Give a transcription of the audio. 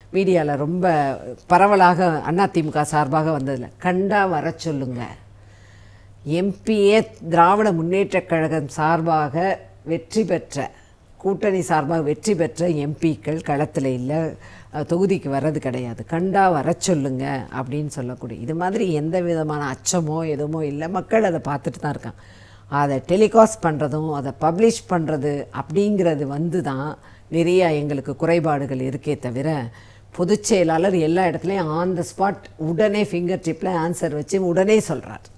மீடியாவில் ரொம்ப பரவலாக அதிமுக சார்பாக வந்ததில்ல கண்டா வர சொல்லுங்க எம்பிஏ திராவிட முன்னேற்றக் கழகம் சார்பாக வெற்றி பெற்ற கூட்டணி சார்பாக வெற்றி பெற்ற எம்பிக்கள் களத்தில் இல்லை அஹ், தொகுதிக்கு வர்றது கிடையாது கண்டா வர சொல்லுங்க அப்படின்னு சொல்லக்கூடிய இது மாதிரி எந்த விதமான அச்சமோ எதுவுமோ இல்லை மக்கள் அதை பார்த்துட்டு தான் இருக்காங்க அதை டெலிகாஸ்ட் பண்ணுறதும் அதை பப்ளிஷ் பண்ணுறது அப்படிங்கிறது வந்து தான் நிறைய எங்களுக்கு குறைபாடுகள் இருக்கே தவிர பொதுச் செயலாளர் எல்லா இடத்துலையும் ஆன் த ஸ்பாட் உடனே ஃபிங்கர் டிப்பில் ஆன்சர் வச்சு உடனே சொல்கிறார்